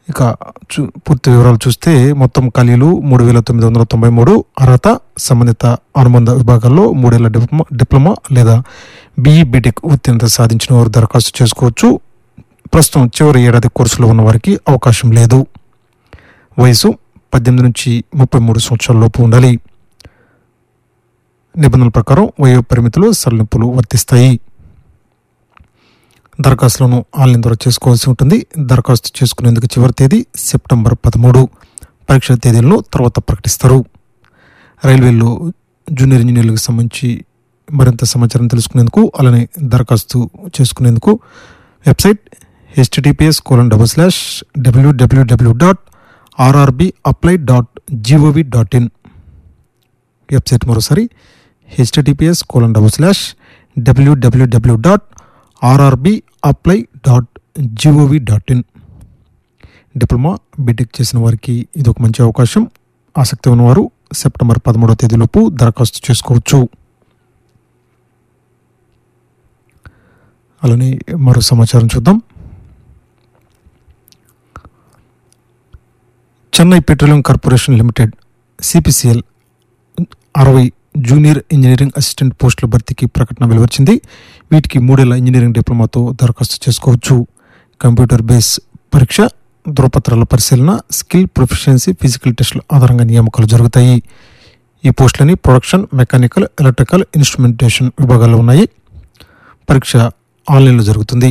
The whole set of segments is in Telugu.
ఇక చూ పూర్తి వివరాలు చూస్తే మొత్తం ఖాళీలు మూడు వేల తొమ్మిది వందల తొంభై మూడు అర్హత సంబంధిత అనుబంధ విభాగాల్లో మూడేళ్ల డిప్లొమా డిప్లొమా లేదా బీఈ బీటెక్ ఉత్తీర్ణత సాధించిన వారు దరఖాస్తు చేసుకోవచ్చు ప్రస్తుతం చివరి ఏడాది కోర్సులో ఉన్న వారికి అవకాశం లేదు వయసు పద్దెనిమిది నుంచి ముప్పై మూడు సంవత్సరాల లోపు ఉండాలి నిబంధనల ప్రకారం వయో పరిమితులు సడలింపులు వర్తిస్తాయి దరఖాస్తులను ఆన్లైన్ ద్వారా చేసుకోవాల్సి ఉంటుంది దరఖాస్తు చేసుకునేందుకు చివరి తేదీ సెప్టెంబర్ పదమూడు పరీక్ష తేదీలను తర్వాత ప్రకటిస్తారు రైల్వేలో జూనియర్ ఇంజనీర్లకు సంబంధించి మరింత సమాచారం తెలుసుకునేందుకు అలానే దరఖాస్తు చేసుకునేందుకు website HTTPS colon double slash WWW dot RRB apply dot GOV dot in website మరోసారి HTTPS colon double slash WWW dot RRB apply dot GOV dot in diploma B Tech చేసిన వారికి ఇది ఒక మంచి అవకాశం ఆసక్తి ఉన్నవారు సెప్టెంబర్ పదమూడవ తేదీలోపు దరఖాస్తు చేసుకోవచ్చు అలానే మరో సమాచారం చూద్దాం Chennai petroleum corporation limited CPCL అరవై జూనియర్ ఇంజనీరింగ్ అసిస్టెంట్ పోస్టుల భర్తీకి ప్రకటన వెలువచ్చింది వీటికి మూడేళ్ల ఇంజనీరింగ్ డిప్లొమాతో దరఖాస్తు చేసుకోవచ్చు కంప్యూటర్ బేస్ పరీక్ష ధృవపత్రాల పరిశీలన స్కిల్ ప్రొఫిషియన్సీ ఫిజికల్ టెస్టుల ఆధారంగా నియామకాలు జరుగుతాయి ఈ పోస్టులని ప్రొడక్షన్ మెకానికల్ ఎలక్ట్రికల్ ఇన్స్ట్రుమెంటేషన్ విభాగాల్లో ఉన్నాయి పరీక్ష ఆన్లైన్లో జరుగుతుంది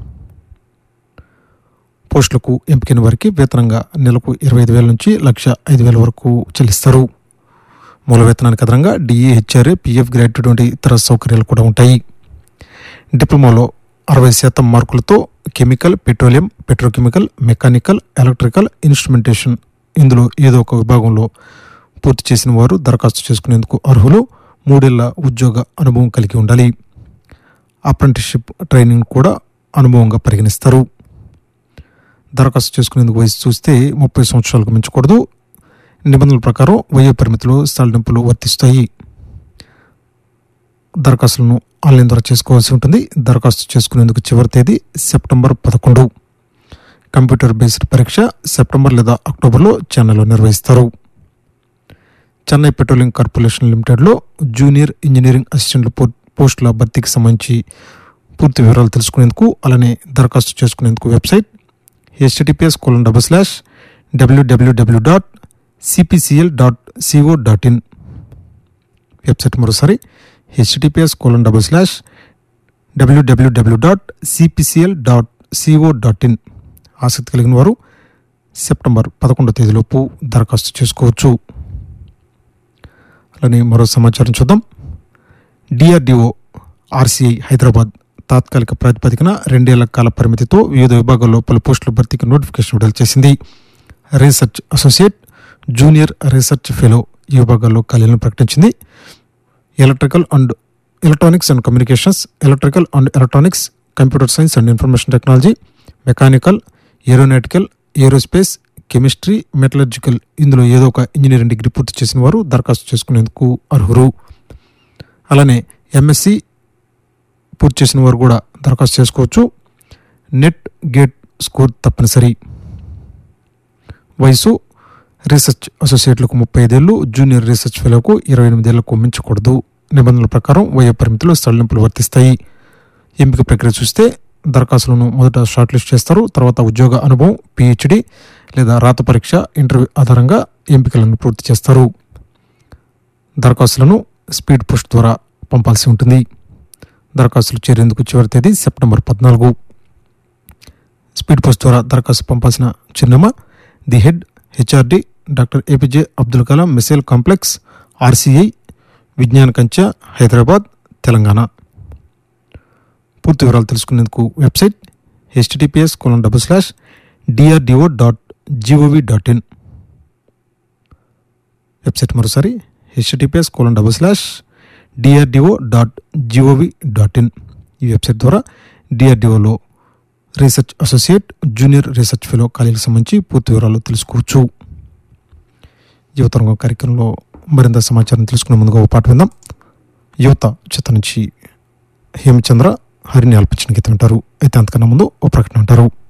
పోస్టులకు ఎంపికైన వారికి వేతనంగా నెలకు ఇరవై ఐదు వేల నుంచి లక్ష ఐదు వేల వరకు చెల్లిస్తారు మూల వేతనానికి అదనంగా డిఏ హెచ్ఆర్ఏ పిఎఫ్ గ్రాట్యుటీ వంటి ఇతర సౌకర్యాలు కూడా ఉంటాయి డిప్లొమాలో అరవై శాతం మార్కులతో chemical petroleum petrochemical mechanical electrical instrumentation ఇందులో ఏదో ఒక విభాగంలో పూర్తి చేసిన వారు దరఖాస్తు చేసుకునేందుకు అర్హులు మూడేళ్ల ఉద్యోగ అనుభవం కలిగి ఉండాలి అప్రెంటిస్షిప్ ట్రైనింగ్ కూడా అనుభవంగా పరిగణిస్తారు దరఖాస్తు చేసుకునేందుకు వయసు చూస్తే ముప్పై సంవత్సరాలకు మించకూడదు నిబంధనల ప్రకారం వయో పరిమితులు సడలింపులు వర్తిస్తాయి దరఖాస్తులను ఆన్లైన్ ద్వారా చేసుకోవాల్సి ఉంటుంది దరఖాస్తు చేసుకునేందుకు చివరి తేదీ సెప్టెంబర్ పదకొండు కంప్యూటర్ బేస్డ్ పరీక్ష సెప్టెంబర్ లేదా అక్టోబర్లో చెన్నైలో నిర్వహిస్తారు చెన్నై పెట్రోలియం కార్పొరేషన్ లిమిటెడ్లో జూనియర్ ఇంజనీరింగ్ అసిస్టెంట్ల పో పోస్టుల భర్తీకి సంబంధించి పూర్తి వివరాలు తెలుసుకునేందుకు అలానే దరఖాస్తు చేసుకునేందుకు website HTTPS colon double slash WWW dot CPCL dot CO dot in website మరోసారి HTTPS colon double slash WWW dot CPCL dot CO dot in ఆసక్తి కలిగిన వారు సెప్టెంబర్ పదకొండో తేదీలోపు దరఖాస్తు చేసుకోవచ్చు అలానే మరో సమాచారం చూద్దాం డిఆర్డిఓ ఆర్సీఐ హైదరాబాద్ తాత్కాలిక ప్రాతిపదికన రెండేళ్ల కాల పరిమితితో వివిధ విభాగాల్లో పలు పోస్టుల భర్తీకి నోటిఫికేషన్ విడుదల చేసింది research associate junior research fellow ఈ విభాగాల్లో ఖాళీలను ప్రకటించింది electrical and electronics and communications electrical and electronics computer science and information technology mechanical aeronautical aerospace chemistry metallurgical ఇందులో ఏదో ఒక ఇంజనీరింగ్ డిగ్రీ పూర్తి చేసిన వారు దరఖాస్తు చేసుకునేందుకు అర్హులు అలానే ఎంఎస్సి పూర్తి చేసిన వారు కూడా దరఖాస్తు చేసుకోవచ్చు నెట్ గేట్ స్కోర్ తప్పనిసరి వయసు రీసెర్చ్ అసోసియేట్లకు ముప్పై ఐదేళ్లు జూనియర్ రీసెర్చ్ ఫెలోకు ఇరవై ఎనిమిదేళ్లకు మించకూడదు నిబంధనల ప్రకారం వయో పరిమితులు సడలింపులు వర్తిస్తాయి ఎంపిక ప్రక్రియ చూస్తే దరఖాస్తులను మొదట షార్ట్ లిస్ట్ చేస్తారు తర్వాత ఉద్యోగ అనుభవం పిహెచ్డి లేదా రాత పరీక్ష ఇంటర్వ్యూ ఆధారంగా ఎంపికలను పూర్తి చేస్తారు దరఖాస్తులను స్పీడ్ పోస్ట్ ద్వారా పంపాల్సి ఉంటుంది దరఖాస్తులు చేరేందుకు చివరి తేదీ సెప్టెంబర్ పద్నాలుగు స్పీడ్ పోస్ట్ ద్వారా దరఖాస్తు పంపాల్సిన చిరునామా the head HRD doctor APJ Abdul Kalam missile complex RCI Vigyana Kancha Hyderabad Telangana పూర్తి వివరాలు తెలుసుకునేందుకు website HTTPS colon double slash DRDO dot GOV dot in website మరోసారి HTTPS colon double slash DRDO dot GOV dot in ఈ వెబ్సైట్ ద్వారా డిఆర్డిఓలో research associate junior research fellow ఖాళీలకు సంబంధించి పూర్తి వివరాలు తెలుసుకోవచ్చు యువతరంగం కార్యక్రమంలో మరింత సమాచారం తెలుసుకునే ముందుగా ఒక పాట విందాం యువత చిత్త నుంచి హేమచంద్ర హరిని ఆల్పించిన గీతం వింటారు అయితే అంతకన్నా ముందు ఓ ప్రకటన అంటారు